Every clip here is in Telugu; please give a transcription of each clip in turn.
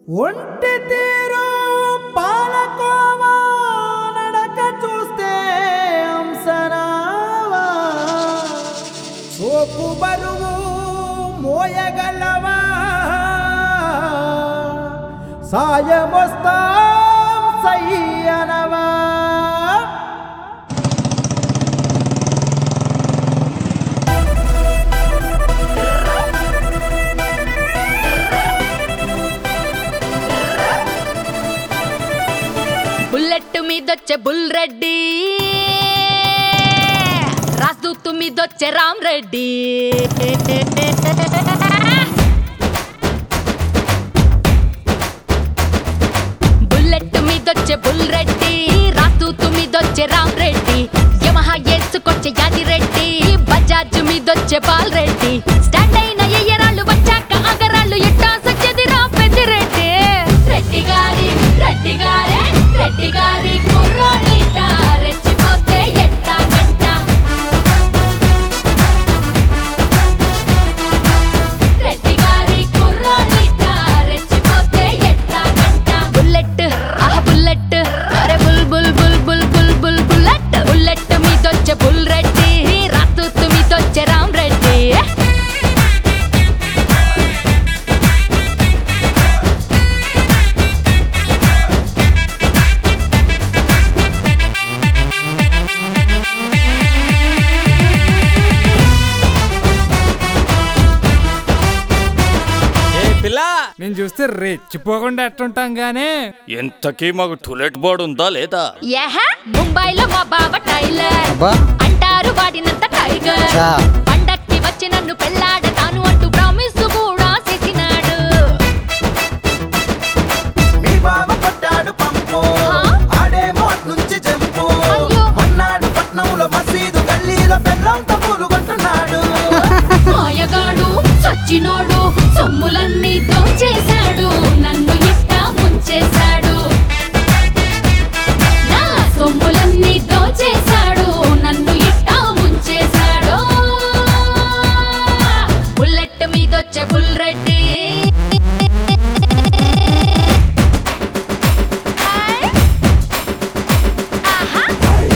ఒంటి తీరు పాలకోవా నడక చూస్తే అంసనావా సోపు బరువు మోయగలవా సాయమొస్తాం సయ్యనవా బుల్లెట్ మీదొచ్చే బుల్ రెడ్డి రాజదూతు మీదొచ్చే రామ్ రెడ్డి బుల్లెట్ మీదొచ్చే బుల్ రెడ్డి రాజదూతు మీదొచ్చే రామ్ రెడ్డి యమహా ఏసుకొచ్చే యాది రెడ్డి బజాజ్ మీదొచ్చే బాల్ రెడ్డి స్టాండ్ అయిన ఎయ్యరాళ్ళు వచ్చాక అగరాళ్ళు ఎట్టా సత్యదిరా పెద్దిరెడ్డి రెడ్డి గారి రెడ్డి గారే రెడ్డి గారి కుర్రాడిట రెచ్చిపోతే ఎట్టా గంట రెడ్డి గారి కుర్రాడిట రెచ్చిపోతే ఎట్టా గంట బుల్లెట్ ఆ బుల్లెట్ అరే bull bull bull bull bull bull bullet bullet మీదొచ్చే బుల్ రెడ్డి రాతూతు మీదొచ్చే రామ్ రెడ్డి ఏ పిల్ల నేను చూస్తే రెచ్చిపోకుండా ఎట్టుంటాం గానీ ఎంతకీ మాకు టూలెట్ బోర్డు ఉందా లేదా యహ ముంబైలో మా బావ టైలర్ అబ్బా అంటారు వాడినంత టైగర్ చా. పండక్కి వచ్చి నన్ను పెళ్ళాడతాను అంటూ ప్రామిస్ కూడా చేసినాడు మీ బావ పట్టాడు పంపు ఆ? ఆడేమో నుంచి జంపు అయ్యో. మన్నాడు పట్నంలో మసీదు గల్లీలో బెల్లం తప్పులు కొంటున్నాడు మాయగాడు సచ్చినోడు సొమ్ములన్నీ దోచేశాడు నన్ను ఇట్ట ముంచేశాడు నా సొమ్ములన్నీ దోచేశాడు నన్ను ఇట్ట ముంచేశాడు బుల్లెట్ మీదొచ్చే బుల్ రెడ్డి ఆహా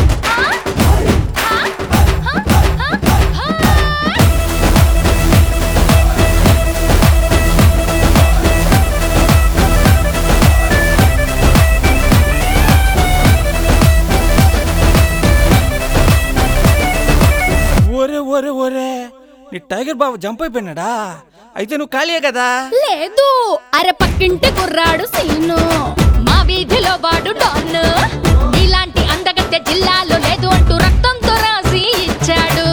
ఒరే ఒరే ఒరే నీ టైగర్ బాబు జంప్ అయిపోయినాడా అయితే నువ్వు ఖాళీయే కదా లేదు అరే పక్కింటి కుర్రాడు సీను మా వీధిలో వాడు డాన్ ఇలాంటి అందగత్తె జిల్లాలో లేదు అంటూ రక్తంతో రాసి ఇచ్చాడు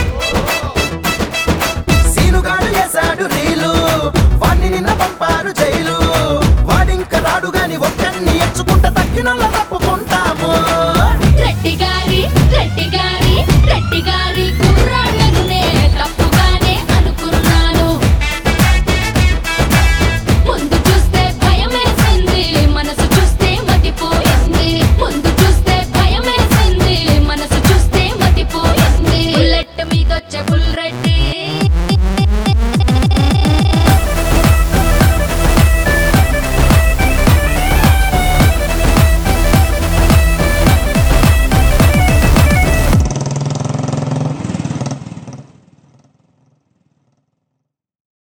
సీనుగాడు వేశాడు రీలు వాణ్ణి నిన్న పంపారు జైలు వాడింక రాడు గాని ఒక్కడిని ఎచ్చుకుంట తక్కిన తప్పుకుంటాము రెడ్డి గారి రెడ్డి గారి రెడ్డి గారి